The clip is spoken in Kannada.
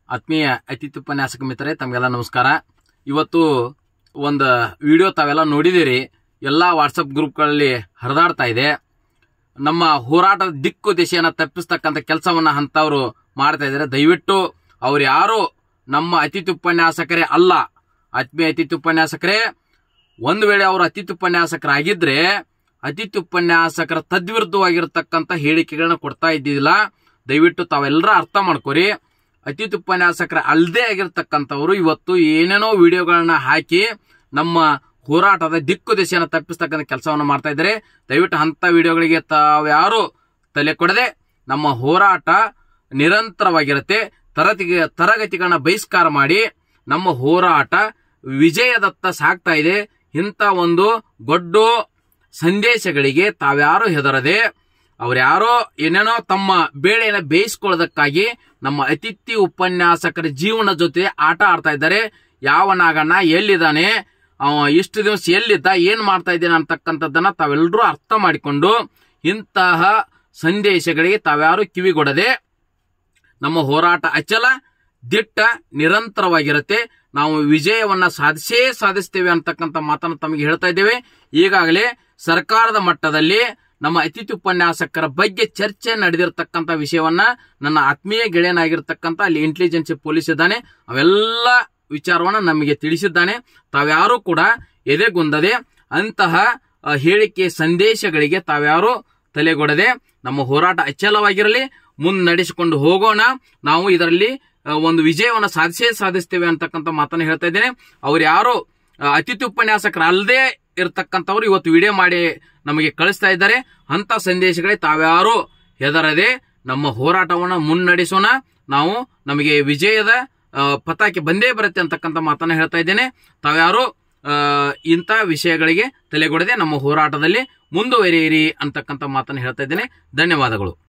ಆತ್ಮೀಯ ಅತಿಥಿ ಉಪನ್ಯಾಸಕ ಮಿತ್ರರೇ ತಮಗೆಲ್ಲ ನಮಸ್ಕಾರ ಇವತ್ತು ಒಂದು ವಿಡಿಯೋ ತಾವೆಲ್ಲ ನೋಡಿದಿರಿ ಎಲ್ಲ ವಾಟ್ಸಪ್ ಗ್ರೂಪ್ಗಳಲ್ಲಿ ಹರಿದಾಡ್ತಾ ಇದೆ ನಮ್ಮ ಹೋರಾಟದ ದಿಕ್ಕು ದಿಶೆಯನ್ನು ತಪ್ಪಿಸ್ತಕ್ಕಂಥ ಕೆಲಸವನ್ನ ಅಂತವ್ರು ಮಾಡ್ತಾ ಇದ್ದಾರೆ ದಯವಿಟ್ಟು ಅವ್ರು ಯಾರು ನಮ್ಮ ಅತಿಥಿ ಉಪನ್ಯಾಸಕರೇ ಅಲ್ಲ ಆತ್ಮೀಯ ಅತಿಥಿ ಉಪನ್ಯಾಸಕರೇ ಒಂದು ವೇಳೆ ಅವರು ಅತಿಥಿ ಉಪನ್ಯಾಸಕರಾಗಿದ್ರೆ ಅತಿಥಿ ಉಪನ್ಯಾಸಕರ ತದ್ವಿರುದ್ಧವಾಗಿರ್ತಕ್ಕಂಥ ಹೇಳಿಕೆಗಳನ್ನ ಕೊಡ್ತಾ ಇದ್ದಿದ್ದಿಲ್ಲ ದಯವಿಟ್ಟು ತಾವೆಲ್ಲರ ಅರ್ಥ ಮಾಡ್ಕೊರಿ ಅತಿಥಿ ಉಪನ್ಯಾಸಕರ ಅಲ್ಲದೆ ಆಗಿರ್ತಕ್ಕಂಥವ್ರು ಇವತ್ತು ಏನೇನೋ ವಿಡಿಯೋಗಳನ್ನ ಹಾಕಿ ನಮ್ಮ ಹೋರಾಟದ ದಿಕ್ಕು ದಿಶೆಯನ್ನು ತಪ್ಪಿಸ್ತಕ್ಕಂಥ ಕೆಲಸವನ್ನು ಮಾಡ್ತಾ ಇದ್ದಾರೆ ದಯವಿಟ್ಟು ಅಂಥ ವಿಡಿಯೋಗಳಿಗೆ ತಾವ್ಯಾರು ತಲೆ ಕೊಡದೆ ನಮ್ಮ ಹೋರಾಟ ನಿರಂತರವಾಗಿರುತ್ತೆ ತರತಿಗೆ ತರಗತಿಗಳನ್ನ ಬಹಿಷ್ಕಾರ ಮಾಡಿ ನಮ್ಮ ಹೋರಾಟ ವಿಜಯದತ್ತ ಸಾಗ್ತಾ ಇದೆ ಇಂಥ ಒಂದು ಗೊಡ್ಡು ಸಂದೇಶಗಳಿಗೆ ತಾವ್ಯಾರು ಹೆದರದೆ ಅವ್ರ್ಯಾರೋ ಏನೇನೋ ತಮ್ಮ ಬೇಳೆನ ಬೇಯಿಸ್ಕೊಳ್ಳೋದಕ್ಕಾಗಿ ನಮ್ಮ ಅತಿಥಿ ಉಪನ್ಯಾಸಕರ ಜೀವನ ಜೊತೆ ಆಟ ಆಡ್ತಾ ಇದ್ದಾರೆ ಯಾವ ನಾಗಣ್ಣ ಎಲ್ಲಿದ್ದಾನೆ ಅವ ಇಷ್ಟು ದಿವಸ ಎಲ್ಲಿದ್ದ ಏನ್ ಮಾಡ್ತಾ ಇದ್ದೇನೆ ಅಂತಕ್ಕಂಥದ್ದನ್ನ ತಾವೆಲ್ಲರೂ ಅರ್ಥ ಮಾಡಿಕೊಂಡು ಇಂತಹ ಸಂದೇಶಗಳಿಗೆ ತಾವ್ಯಾರು ಕಿವಿಗೊಡದೆ ನಮ್ಮ ಹೋರಾಟ ಅಚಲ ದಿಟ್ಟ ನಿರಂತರವಾಗಿರುತ್ತೆ ನಾವು ವಿಜಯವನ್ನ ಸಾಧಿಸೇ ಸಾಧಿಸ್ತೇವೆ ಅಂತಕ್ಕಂಥ ಮಾತನ್ನು ತಮಗೆ ಹೇಳ್ತಾ ಇದ್ದೇವೆ ಈಗಾಗಲೇ ಸರ್ಕಾರದ ಮಟ್ಟದಲ್ಲಿ ನಮ್ಮ ಅತಿಥಿ ಉಪನ್ಯಾಸಕರ ಬಗ್ಗೆ ಚರ್ಚೆ ನಡೆದಿರ್ತಕ್ಕಂಥ ವಿಷಯವನ್ನ ನನ್ನ ಆತ್ಮೀಯ ಗೆಳೆಯನಾಗಿರ್ತಕ್ಕಂಥ ಅಲ್ಲಿ ಇಂಟೆಲಿಜೆನ್ಸಿ ಪೊಲೀಸ್ ಇದ್ದಾನೆ ಅವೆಲ್ಲ ವಿಚಾರವನ್ನ ನಮಗೆ ತಿಳಿಸಿದ್ದಾನೆ ತಾವ್ಯಾರು ಕೂಡ ಎದೆಗುಂದದೆ ಅಂತಹ ಅ, ಹೇಳಿಕೆ ಸಂದೇಶಗಳಿಗೆ ತಾವ್ಯಾರು ತಲೆಗೊಡದೆ ನಮ್ಮ ಹೋರಾಟ ಅಚ್ಚಲವಾಗಿರಲಿ ಮುನ್ನಡೆಸಿಕೊಂಡು ಹೋಗೋಣ ನಾವು ಇದರಲ್ಲಿ ಅ, ಒಂದು ವಿಜಯವನ್ನು ಸಾಧಿಸೇ ಸಾಧಿಸ್ತೇವೆ ಅಂತಕ್ಕಂಥ ಮಾತನ್ನು ಹೇಳ್ತಾ ಇದ್ದೇನೆ ಅವ್ರು ಯಾರು ಅ, ಅತಿಥಿ ಉಪನ್ಯಾಸಕರಲ್ಲದೆ ಇರತಕ್ಕಂಥವ್ರು ಇವತ್ತು ವಿಡಿಯೋ ಮಾಡಿ ನಮಗೆ ಕಳಿಸ್ತಾ ಇದ್ದಾರೆ ಅಂತ ಸಂದೇಶಗಳಿಗೆ ತಾವ್ಯಾರು ಹೆದರದೆ ನಮ್ಮ ಹೋರಾಟವನ್ನು ಮುನ್ನಡೆಸೋಣ ನಾವು ನಮಗೆ ವಿಜಯದ ಆ, ಪತಾಕೆ ಬಂದೇ ಬರುತ್ತೆ ಅಂತಕ್ಕಂಥ ಮಾತನ್ನ ಹೇಳ್ತಾ ಇದ್ದೇನೆ ತಾವ್ಯಾರು ಆ, ಇಂಥ ವಿಷಯಗಳಿಗೆ ತಲೆಗೊಡದೆ ನಮ್ಮ ಹೋರಾಟದಲ್ಲಿ ಮುಂದುವರಿಯಿರಿ ಅಂತಕ್ಕಂಥ ಮಾತನ್ನು ಹೇಳ್ತಾ ಇದ್ದೇನೆ ಧನ್ಯವಾದಗಳು